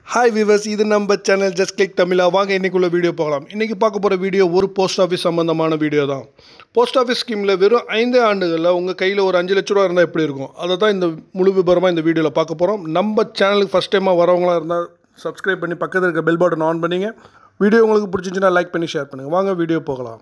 hi viewers இது நம்ம channel just click தமிழா வாங்க இன்றைக்குள்ள வீடியோ போகலாம் இன்றைக்கி பார்க்க போகிற வீடியோ ஒரு போஸ்ட் ஆஃபீஸ் சம்மந்தமான வீடியோ தான் போஸ்ட் ஆஃபீஸ் ஸ்கீமில் வெறும் ஐந்து ஆண்டுகளில் உங்கள் கையில் ஒரு அஞ்சு லட்ச ரூபா இருந்தால் எப்படி இருக்கும் அதை தான் இந்த முழு விபரமாக இந்த வீடியோவில் பார்க்க போகிறோம் நம்ம சேனலுக்கு ஃபஸ்ட் டைமாக வரவங்களா இருந்தால் சப்ஸ்கிரைப் பண்ணி பக்கத்தில் இருக்க பெல் பட்டன் ஆன் பண்ணிங்க வீடியோ உங்களுக்கு பிடிச்சிருந்துச்சுன்னா லைக் பண்ணி ஷேர் பண்ணுங்கள் வாங்க வீடியோ போகலாம்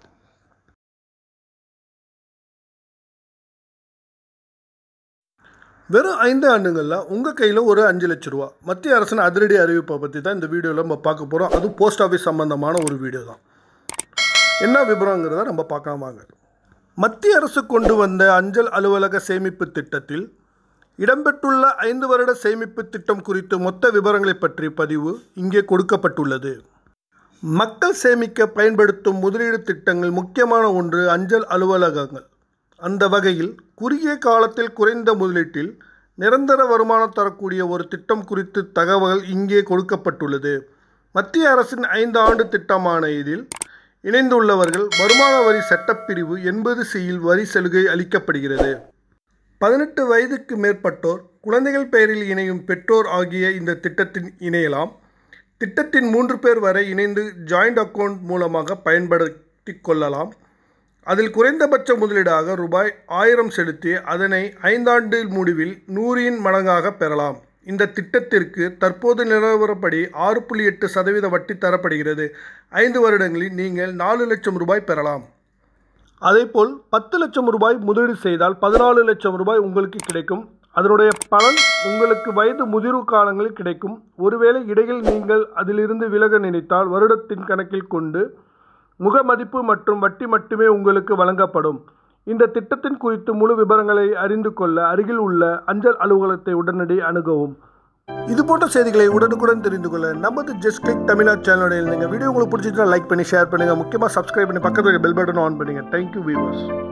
வெறும் ஐந்து ஆண்டுகளில் உங்கள் கையில் ஒரு அஞ்சு லட்ச ரூபா மத்திய அரசின் அதிரடி அறிவிப்பை பற்றி தான் இந்த வீடியோவில் நம்ம பார்க்க போகிறோம் அது போஸ்ட் ஆஃபீஸ் சம்பந்தமான ஒரு வீடியோ தான் என்ன விபரங்கிறத நம்ம பார்க்கலாம் வாங்க மத்திய அரசு கொண்டு வந்த அஞ்சல் அலுவலக சேமிப்பு திட்டத்தில் இடம்பெற்றுள்ள ஐந்து வருட சேமிப்பு திட்டம் குறித்து மொத்த விவரங்களை பற்றி பதிவு இங்கே கொடுக்கப்பட்டுள்ளது மக்கள் சேமிக்க பயன்படுத்தும் முதலீடு திட்டங்கள் முக்கியமான ஒன்று அஞ்சல் அலுவலகங்கள் அந்த வகையில் குறுகிய காலத்தில் குறைந்த முதலீட்டில் நிரந்தர வருமானம் தரக்கூடிய ஒரு திட்டம் குறித்து தகவல் இங்கே கொடுக்கப்பட்டுள்ளது மத்திய அரசின் ஐந்து ஆண்டு திட்டமான இதில் இணைந்துள்ளவர்கள் வருமான வரி சட்டப்பிரிவு எண்பது சியில் வரி சலுகை அளிக்கப்படுகிறது பதினெட்டு வயதுக்கு மேற்பட்டோர் குழந்தைகள் பெயரில் இணையும் பெற்றோர் ஆகிய இந்த திட்டத்தின் இணையலாம் திட்டத்தின் மூன்று பேர் வரை இணைந்து ஜாயிண்ட் அக்கவுண்ட் மூலமாக பயன்படுத்தி கொள்ளலாம் அதில் குறைந்தபட்ச முதலீடாக ரூபாய் ஆயிரம் செலுத்தி அதனை ஐந்தாண்டு முடிவில் நூறின் மடங்காக பெறலாம் இந்த திட்டத்திற்கு தற்போது நிலவரப்படி ஆறு புள்ளி எட்டு சதவீத வட்டி தரப்படுகிறது ஐந்து வருடங்களில் நீங்கள் நாலு லட்சம் ரூபாய் பெறலாம் அதேபோல் பத்து லட்சம் ரூபாய் முதலீடு செய்தால் பதினாலு லட்சம் ரூபாய் உங்களுக்கு கிடைக்கும் அதனுடைய பலன் உங்களுக்கு வயது முதிர்வு காலங்களில் கிடைக்கும் ஒருவேளை இடையில் நீங்கள் அதிலிருந்து விலக நினைத்தால் வருடத்தின் கணக்கில் கொண்டு முக மதிப்பு மற்றும் வட்டி மட்டுமே உங்களுக்கு வழங்கப்படும் இந்த திட்டத்தின் குறித்து முழு விவரங்களை அறிந்து கொள்ள அருகில் உள்ள அஞ்சல் அலுவலகத்தை உடனடி அணுகவும் இது போன்ற செய்திகளை உடனுக்குடன் தெரிந்து கொள்ள நமது ஜஸ்ட் கிளிக் தமிழா சேனலுடைய நீங்கள் வீடியோ உங்களுக்கு பிடிச்சிருந்தா லைக் பண்ணி ஷேர் பண்ணுங்கள் முக்கியமாக சப்ஸ்கிரைப் பண்ணி பக்கத்தில் பெல் பட்டன் ஆன் பண்ணுங்கள் தேங்க்யூ வியூவர்ஸ்